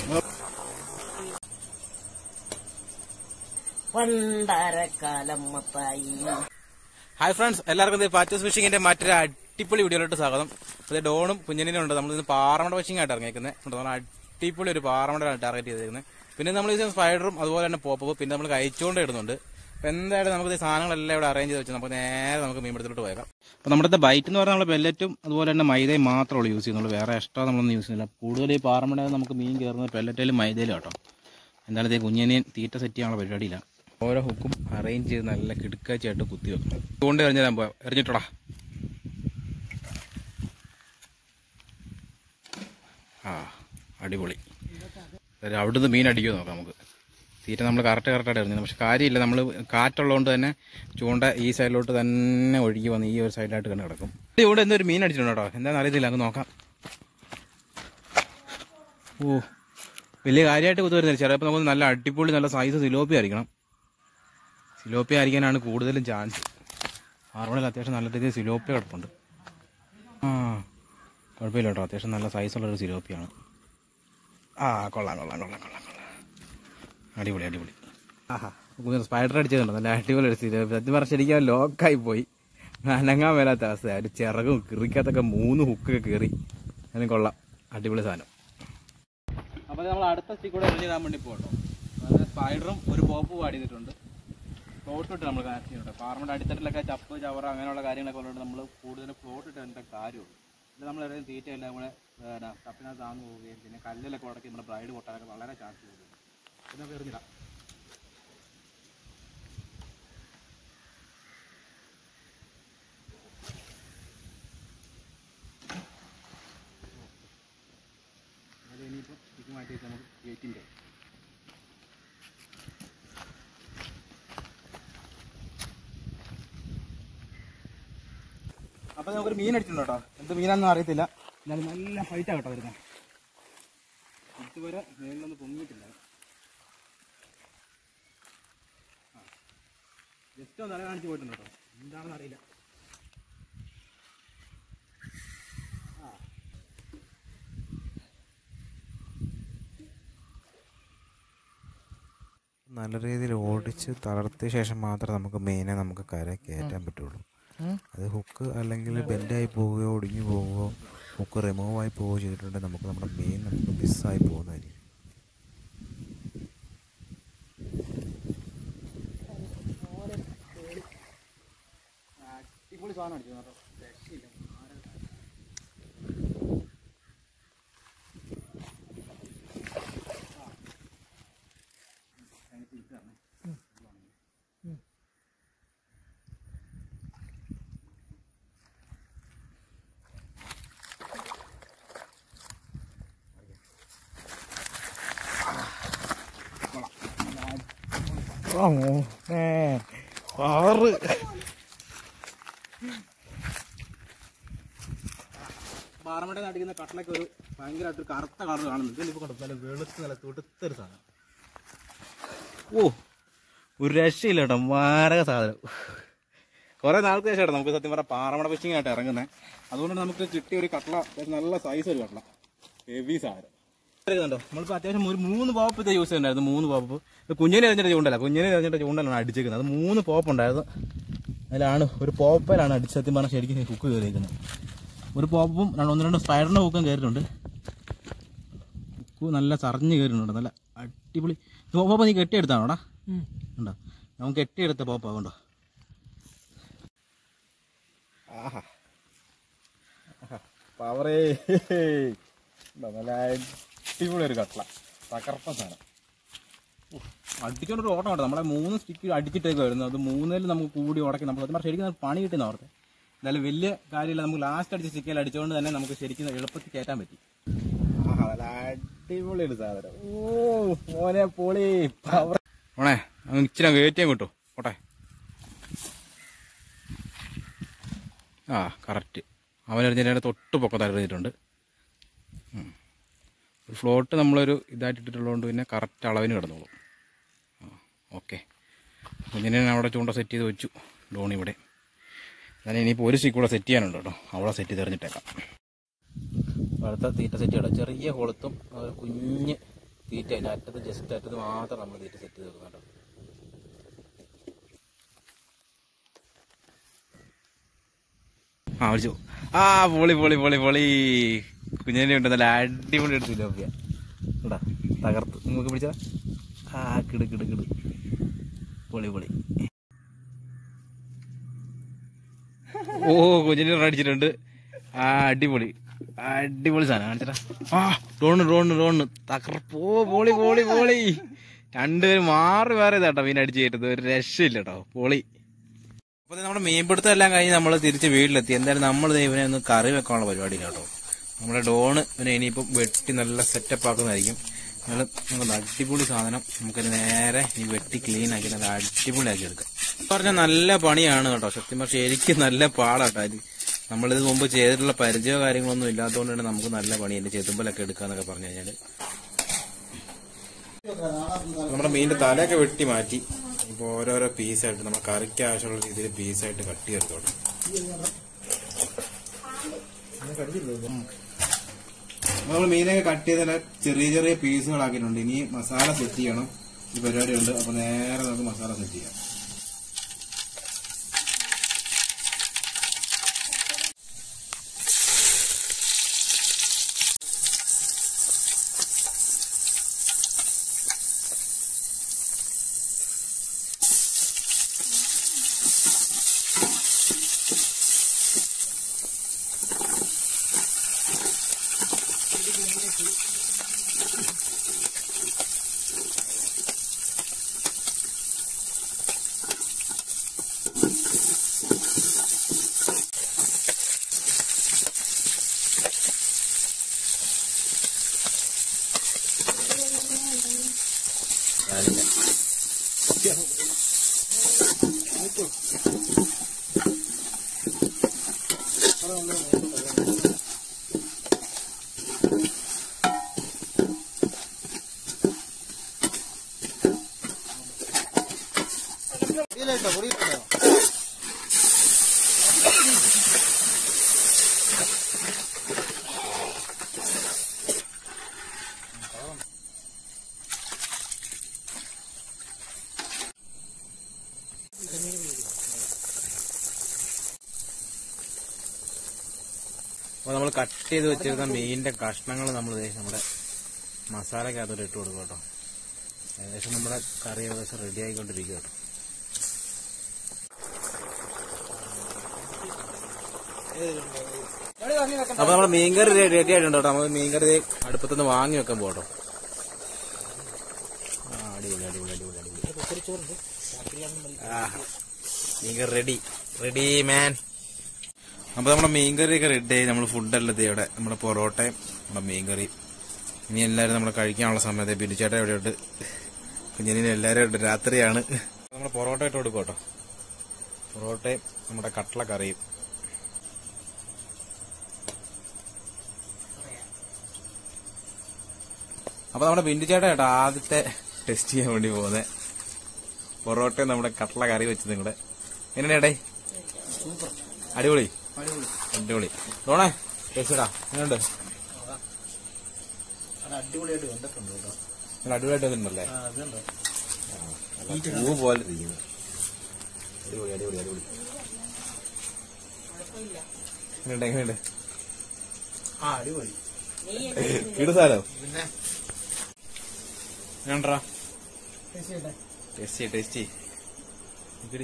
പണ്ടാരക്കാലം Mathai hi friends എല്ലാവർക്കും ഇത് patches ഫിഷിങ്ങിന്റെ മറ്റൊരു അടിപൊളി വീഡിയോയിലോട്ട് സ്വാഗതം ഇത് ഡോണും കുഞ്ഞിനും ഉണ്ട് നമ്മൾ ഇന്ന് പാറമട ഫിഷിംഗ് ആയിട്ട് ഇറങ്ങിയിരിക്കുന്നത് നമ്മൾ അടിപൊളി ഒരു പാറമടയാണ് ടാർഗറ്റ് ചെയ്തിരിക്കുന്നത് പിന്നെ നമ്മൾ ഇത് സ്പൈഡറും അതുപോലെ തന്നെ പോപ്പും പിന്നെ നമ്മൾ കഴിച്ചുകൊണ്ട് ഇടുന്നുണ്ട് അപ്പൊ എന്തായാലും നമുക്ക് ഈ സാധനങ്ങളെല്ലാം ഇവിടെ അറേഞ്ച് ചെയ്ത് വെച്ച് നമുക്ക് നേരെ നമുക്ക് മീൻപിടുത്തോട്ട് പോയേക്കാം അപ്പോൾ നമ്മുടെ ബൈറ്റ് എന്ന് പറഞ്ഞാൽ നമ്മൾ പെല്ലറ്റും അതുപോലെ തന്നെ മൈദയും മാത്രമേ ഉള്ളൂ യൂസ് ചെയ്യുന്നുള്ളൂ വേറെ എക്സ്ട്രാ നമ്മളൊന്നും യൂസ് ചെയ്യുന്നില്ല കൂടുതൽ ഈ പാറമട നമുക്ക് മീൻ കയറുന്നത് പെല്ലറ്റിലും മൈദയിലും കേട്ടോ എന്തായാലും ഇത് കുഞ്ഞിനെയും തീറ്റ സെറ്റ് ചെയ്യാനുള്ള പരിപാടിയില്ല ഓരോ ഹുക്കും അറേഞ്ച് ചെയ്ത് നല്ല കിടുക്കാച്ചായിട്ട് കുത്തി വെക്കണം കൊണ്ട് എറിഞ്ഞു തരാൻ പോയാ എറിഞ്ഞിട്ടോടാ ആ അടിപൊളി ഒരു അവിടുന്ന് മീൻ അടിക്കുമോ നോക്കാം നമുക്ക് തീറ്റ നമ്മൾ കറക്റ്റ് കറക്റ്റായിട്ട് എറിഞ്ഞത് പക്ഷെ കാര്യമില്ല നമ്മൾ കാറ്റുള്ളതുകൊണ്ട് തന്നെ ചൂണ്ട ഈ സൈഡിലോട്ട് തന്നെ ഒഴുകി വന്ന് ഈ ഒരു സൈഡിലായിട്ട് കണ്ട് കിടക്കും ഇത് ഇവിടെ എന്തൊരു മീൻ അടിച്ചിട്ടുണ്ട് കേട്ടോ എന്താണെന്ന് അറിയത്തില്ല അങ്ങ് നോക്കാം ഓ വലിയ കാര്യമായിട്ട് കുത്തു വരുന്നില്ല ചിലപ്പോൾ നമുക്ക് നല്ല അടിപൊളി നല്ല സൈസ് സിലോപ്പി ആയിരിക്കണം സിലോപ്പി ആയിരിക്കാനാണ് കൂടുതലും ചാൻസ് ആറുമണിയിൽ അത്യാവശ്യം നല്ല രീതിയിൽ സിലോപ്പി കിടപ്പുണ്ട് ആ കുഴപ്പമില്ല കേട്ടോ അത്യാവശ്യം നല്ല സൈസുള്ളൊരു സിലോപ്പിയാണ് ആ കൊള്ളാം കൊള്ളാം കൊള്ളാം കൊള്ളാം കൊള്ളാം അടിപൊളി അടിപൊളി ആഹാ സ്പൈഡർ അടിച്ചതുണ്ടോ നല്ല അടിപൊളി ഒരു സിലോപ്പി സത്യം പറഞ്ഞാൽ ശരിക്കും ലോക്കായി പോയി അനങ്ങാൻ മേലാത്ത അവസ്ഥ ഒരു ചിറകും കിറിക്കത്തൊക്കെ മൂന്ന് ഹുക്കൊക്കെ കയറി അതിന് കൊള്ളാം അടിപൊളി സാധനം അപ്പോൾ നമ്മൾ അടുത്ത സ്റ്റിക്ക് കൂടെ എറിഞ്ഞിടാൻ വേണ്ടി പോകട്ടോ അതായത് സ്പൈഡറും ഒരു പോപ്പ് പാടിയിട്ടുണ്ട് ഫ്ലോട്ട് ഇട്ട് നമ്മൾ കണക്ട് ചെയ്യുന്നുണ്ട് പാറമയുടെ അടിത്തട്ടിലൊക്കെ ചപ്പ് ചവറ അങ്ങനെയുള്ള കാര്യങ്ങളൊക്കെ ഉള്ളതുകൊണ്ട് നമ്മൾ കൂടുതൽ ഫ്ലോട്ട് ഇട്ട് എൻ്റെ കാര്യമുള്ളൂ ഇത് നമ്മൾ എറിയുന്ന തീറ്റ എല്ലാം കൂടെ ചപ്പിനകത്ത് താന്നു പോവുകയും പിന്നെ കല്ലിലൊക്കെ ഉടക്കി നമ്മുടെ ബ്രൈഡ് പൊട്ടാനൊക്കെ വളരെ ചാൻസ് കൂടുതൽ ഇത് നമുക്ക് എറിഞ്ഞിടാം അത് ഇനിയിപ്പോൾ സ്റ്റിക്ക് മാറ്റി വെച്ച് നമുക്ക് ഗേറ്റിൻ്റെ അപ്പോൾ നമുക്കൊരു മീൻ അടിച്ചിട്ടുണ്ട് കേട്ടോ എന്ത് മീനാണെന്ന് അറിയത്തില്ല എന്നാലും നല്ല ഫൈറ്റാണ് കേട്ടോ വരുന്നത് ഇതുവരെ മേളിലൊന്നും പൊങ്ങിയിട്ടില്ല ജസ്റ്റ് ഒന്ന് തല കാണിച്ച് പോയിട്ടുണ്ട് കേട്ടോ എന്താണെന്ന് അറിയില്ല നല്ല രീതിയിൽ ഓടിച്ച് തളർത്തിയ ശേഷം മാത്രമേ നമുക്ക് മീനെ നമുക്ക് കര കയറ്റാൻ പറ്റുള്ളൂ അത് ഹുക്ക് അല്ലെങ്കിൽ ബെൻഡായി പോവുകയോ ഒടിഞ്ഞു പോവുകയോ ഹുക്ക് റിമൂവ് ആയി പോവുകയോ ചെയ്തിട്ടുണ്ടെങ്കിൽ നമുക്ക് നമ്മുടെ മീൻ നമുക്ക് മിസ്സായി പോകുന്നതായിരിക്കും അടിപൊളി സാധനം അടിച്ചു കേട്ടോ രക്ഷയില്ല ആറ് പാറമടയിൽ അടിക്കുന്ന കട്ടലൊക്കെ ഒരു ഭയങ്കരമായിട്ട് ഒരു കറുത്ത കളർ കാണുന്നുണ്ട് ഇതിലിപ്പോൾ കണ്ടു നല്ല വെളുത്ത് നല്ല തുടുത്തൊരു സാധനം ഓ ഒരു രക്ഷയില്ല കേട്ടോ മാരക സാധനം കുറേ നാൾക്ക് ശേഷം കേട്ടോ നമുക്ക് സത്യം പറഞ്ഞാൽ പാറമട ഫിഷിംഗ് ആയിട്ട് ഇറങ്ങുന്നത് അതുകൊണ്ട് നമുക്ക് കിട്ടിയ ഒരു കട്ടള അത്യാവശ്യം നല്ല സൈസ് ഒരു കട്ടള ഹെവി സാധനം കണ്ടോ നമ്മളിപ്പോൾ അത്യാവശ്യം ഒരു മൂന്ന് പോപ്പ് ഇത് യൂസ് ചെയ്യുന്നുണ്ടായിരുന്നു മൂന്ന് പോപ്പ് ഇത് കുഞ്ഞിനെ എറിഞ്ഞിട്ട് ചൂണ്ടല്ല കുഞ്ഞിനെ എറിഞ്ഞിട്ട് ചൂണ്ടലാണ് അടിച്ചേക്കുന്നത് അത് മൂന്ന് പോപ്പ് ഉണ്ടായിരുന്നു അതിലാണ് ഒരു പോപ്പയിലാണ് അടിച്ച് സത്യം പറഞ്ഞാൽ ശരിക്കും കുക്ക് കയറിയിരിക്കുന്നത് ഒരു പോപ്പും രണ്ട് ഒന്ന് രണ്ട് സ്പൈഡറിൻ്റെ ഹൂക്കും കയറിയിട്ടുണ്ട് ഹുക്ക് നല്ല ചറിഞ്ഞ് കയറിയിട്ടുണ്ട് നല്ല അടിപൊളി ഇത് പോപ്പ നീ കെട്ടിയെടുത്താണോടാ ഉണ്ടോ നമുക്ക് കെട്ടിയെടുത്ത പോപ്പാ കൊണ്ടോ ആഹാ പവറേ നല്ല അടിപൊളി ഒരു കട്ടള തകർപ്പ സാധനം അടിച്ചോണ്ടൊരു ഓട്ടം കേട്ടോ നമ്മളെ മൂന്ന് സ്റ്റിക്ക് അടിച്ചിട്ടേക്ക് വരുന്നത് അത് മൂന്നിൽ നമുക്ക് കൂടി ഉടക്കി നമ്മൾ സത്യം പറഞ്ഞാൽ ശരിക്കും അത് പണി കിട്ടുന്ന ഓർത്തെ എന്തായാലും വലിയ കാര്യമില്ല നമുക്ക് ലാസ്റ്റ് അടിച്ച സ്റ്റിക്കിൽ അടിച്ചുകൊണ്ട് തന്നെ നമുക്ക് ശരിക്കും എളുപ്പത്തിൽ കയറ്റാൻ പറ്റി ആഹാ, നല്ല അടിപൊളി ഒരു സാധനം ഓ മോനെ പൊളി പവർ ഓണേ അങ്ങ് ഇച്ചിരി കയറ്റിയാൻ കിട്ടും ഓട്ടെ ആ കറക്റ്റ് അവനെറിഞ്ഞതിൻ്റെ തൊട്ട് പൊക്കത്ത് എറിഞ്ഞിട്ടുണ്ട് ഫ്ലോട്ട് നമ്മളൊരു ഇതായിട്ട് ഇട്ടിട്ടുള്ളതുകൊണ്ട് പിന്നെ കറക്റ്റ് അളവിന് കിടന്നോളും ആ ഓക്കെ കുഞ്ഞിനെ ഞാൻ അവിടെ ചൂണ്ട സെറ്റ് ചെയ്ത് വെച്ചു ഡോണി ഇവിടെ ഞാൻ ഇനിയിപ്പോൾ ഒരു സ്റ്റിക്ക് കൂടെ സെറ്റ് ചെയ്യാനുണ്ട് കേട്ടോ അവിടെ സെറ്റ് ചെയ്ത് എറിഞ്ഞിട്ടേക്കാം അടുത്ത തീറ്റ സെറ്റ് ചെയ്യണം ചെറിയ കൊളുത്തും ഒരു കുഞ്ഞ് തീറ്റ അതിന്റെ അറ്റത്ത് ജസ്റ്റ് അറ്റത്ത് മാത്രം നമ്മൾ തീറ്റ സെറ്റ് ചെയ്ത് വെക്കണം കേട്ടോ ആ വിളിച്ചു ആ പൊളി പൊളി പൊളി പൊളി കുഞ്ഞിനെ ഉണ്ട് നല്ല അടിപൊളി എടുത്ത് സിലോപ്പിയ കേട്ടാ തകർത്ത് നമുക്ക് പിടിച്ചാ ആ കിട് കിട് കിട് പൊളി പൊളി ഓ കുഞ്ഞിനെ അടിച്ചിട്ടുണ്ട് ആ അടിപൊളി അടിപൊളി സാധനം കാണിച്ചടാ ആ ഡ്രോണ് ഡ്രോണ് ഡ്രോണ് തകർപ്പോ പൊളി പൊളി പൊളി രണ്ടുപേരും മാറി മാറി ഇതാട്ടോ മീൻ അടിച്ച് കയറ്റുന്നത് ഒരു രക്ഷയില്ല കേട്ടോ പൊളി അപ്പൊ ദേ നമ്മുടെ മീൻപിടുത്തം എല്ലാം കഴിഞ്ഞ് നമ്മൾ തിരിച്ച് വീട്ടിലെത്തി എന്തായാലും നമ്മൾ ഇവനെ ഒന്ന് കറി വെക്കാനുള്ള പരിപാടിയില്ല കേട്ടോ നമ്മുടെ ഡോണ് ഇവനെ ഇനിയിപ്പം വെട്ടി നല്ല സെറ്റപ്പ് ആക്കുന്നതായിരിക്കും നിങ്ങൾ നിങ്ങൾ അടിപൊളി സാധനം നമുക്കത് നേരെ ഈ വെട്ടി ക്ലീൻ ആക്കി നല്ല അടിപൊളിയാക്കി എടുക്കാം പറഞ്ഞാൽ നല്ല പണിയാണ് കേട്ടോ സത്യം പക്ഷെ എനിക്ക് നല്ല പാടാട്ടോ അത് നമ്മളിത് മുമ്പ് ചെയ്തിട്ടുള്ള പരിചയമോ കാര്യങ്ങളൊന്നും ഇല്ലാത്തതുകൊണ്ടാണ് നമുക്ക് നല്ല പണി എന്റെ ചെതുമ്പലൊക്കെ എടുക്കാന്നൊക്കെ പറഞ്ഞു കഴിഞ്ഞാല് നമ്മുടെ മീനിന്റെ തലയൊക്കെ വെട്ടി മാറ്റി ഇപ്പൊ ഓരോരോ പീസായിട്ട് നമ്മുടെ കറിക്ക് ആവശ്യമുള്ള രീതിയിൽ പീസായിട്ട് കട്ട് ചെയ്തോട്ടെ നമ്മൾ മീനൊക്കെ കട്ട് ചെയ്ത ചെറിയ ചെറിയ പീസുകളാക്കിയിട്ടുണ്ട് ഇനി മസാല സെറ്റ് ചെയ്യണം ഈ പരിപാടി ഉണ്ട് അപ്പൊ നേരെ നമുക്ക് മസാല സെറ്റ് ചെയ്യാം അപ്പൊ നമ്മൾ കട്ട് ചെയ്ത് വെച്ചിരുന്ന മീനിന്റെ കഷ്ണങ്ങൾ നമ്മൾ നമ്മുടെ മസാലക്കകത്തോട്ട് ഇട്ട് കൊടുക്കും കേട്ടോ ഏകദേശം നമ്മുടെ കറി ഏകദേശം റെഡി ആയിക്കൊണ്ടിരിക്കും കേട്ടോ അപ്പൊ നമ്മുടെ മീൻകറി റെഡി ആയിട്ടുണ്ട് കേട്ടോ നമുക്ക് മീൻകറി ദേ അടുപ്പത്തുനിന്ന് വാങ്ങി വെക്കാൻ പോട്ടോ ആ അടിപൊളി അടിപൊളി അടിപൊളി അടിപൊളി ആ മീൻകറി റെഡി റെഡി മാൻ അപ്പൊ നമ്മുടെ മീൻകറിയൊക്കെ റെഡി ആയി നമ്മൾ ഫുഡെല്ലാം ദേ ഇവിടെ നമ്മുടെ പൊറോട്ടയും നമ്മുടെ മീൻകറി ഇനി എല്ലാവരും നമ്മൾ കഴിക്കാനുള്ള സമയത്ത് ബിരിച്ചേട്ട ഇവിടെ ഉണ്ട് കുഞ്ഞിനെ എല്ലാവരും ഉണ്ട് രാത്രിയാണ് നമ്മുടെ പൊറോട്ട ഇട്ട് കൊടുക്കും കേട്ടോ പൊറോട്ടയും നമ്മുടെ കട്ട്ള കറിയും അപ്പൊ നമ്മുടെ ബിന്ദുചേട്ട കേട്ടോ ആദ്യത്തെ ടെസ്റ്റ് ചെയ്യാൻ വേണ്ടി പോകുന്നത് പൊറോട്ടയും നമ്മുടെ കട്ട്ള കറി വെച്ചതും കൂടെ എങ്ങനെയാടേ അടിപൊളി അടിപൊളി തോണേ ടേസ്റ്റടാ എങ്ങനെയുണ്ട് അടിപൊളിയായിട്ട് വന്നിട്ടുണ്ട് കേട്ടോ നിങ്ങൾ അടിപൊളിയായിട്ട് വന്നിട്ടുണ്ടല്ലേ ആ അതുണ്ടോ നല്ല പൂ പോലെ ഇരിക്കുന്നു അടിപൊളി അടിപൊളി അടിപൊളി എങ്ങനെയുണ്ട് എങ്ങനെയുണ്ട് ആ അടിപൊളി കിടുസാലോ പിന്നെ എങ്ങനെണ്ടാ ടേസ്റ്റ് ടേസ്റ്റ് ഇക്കടി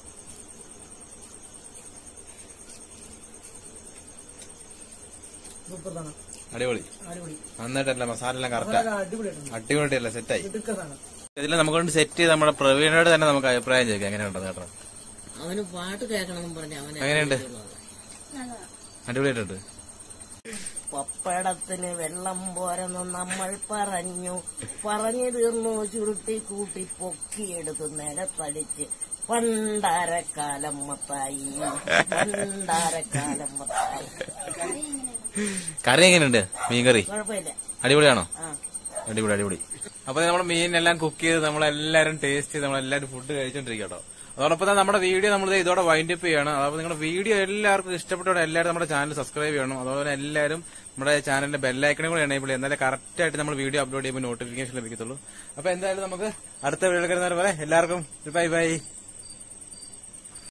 സൂപ്പറാണ് അടിപൊളി അടിപൊളി നന്നായിട്ടല്ല മസാല എല്ലാം കറക്റ്റാ അടിപൊളിയായിട്ടുണ്ട് അടിപൊളിയായിട്ടല്ല സെറ്റായി ഇടുക്കതാണ് ഇതിൽ നമുക്ക് കൊണ്ട് സെറ്റ് ചെയ്ത് നമ്മുടെ പ്രവീണോട് തന്നെ നമുക്ക് അഭിപ്രായം ചോദിക്കാം എങ്ങനെയുണ്ടെന്ന് കേട്ടോ അവന് പാട്ട് കേൾക്കണമെന്ന് പറഞ്ഞ അവന് എങ്ങനെയുണ്ട് അടിപൊളിയായിട്ടുണ്ട് പപ്പടത്തിന് വെള്ളം പോരെന്ന് നമ്മൾ പറഞ്ഞു പറഞ്ഞു തീർന്നു ചുരുട്ടി കൂട്ടി പൊക്കിയെടുത്ത് നിലത്തടിച്ച് പണ്ടാരക്കാലം മത്തായി പണ്ടാരക്കാലം മത്തായി കറി എങ്ങനെയുണ്ട് മീൻകറി കുഴപ്പമില്ല അടിപൊളിയാണോ ആ അടിപൊളി അടിപൊളി അപ്പൊ നമ്മുടെ മീനെല്ലാം കുക്ക് ചെയ്ത് നമ്മളെല്ലാരും ടേസ്റ്റ് ചെയ്ത് നമ്മളെല്ലാരും ഫുഡ് കഴിച്ചോണ്ടിരിക്കും കേട്ടോ അതോടൊപ്പം തന്നെ നമ്മുടെ വീഡിയോ നമ്മൾ ഇതോടെ വൈൻഡ് അപ്പ് ചെയ്യണം അതപ്പോൾ നിങ്ങളുടെ വീഡിയോ എല്ലാവർക്കും ഇഷ്ടപ്പെട്ടോടെ എല്ലാവരും നമ്മുടെ ചാനൽ സബ്സ്ക്രൈബ് ചെയ്യണം അതുപോലെ എല്ലാവരും നമ്മുടെ ചാനലിന്റെ ബെല്ലൈക്കണും കൂടെ എനേബിൾ ചെയ്യും എന്നാലേ കറക്റ്റ് ആയിട്ട് നമ്മൾ വീഡിയോ അപ്ലോഡ് ചെയ്യുമ്പോൾ നോട്ടിഫിക്കേഷൻ ലഭിക്കത്തുള്ളൂ അപ്പൊ എന്തായാലും നമുക്ക് അടുത്ത വീഡിയോ വരെ എല്ലാവർക്കും ബൈ ബൈ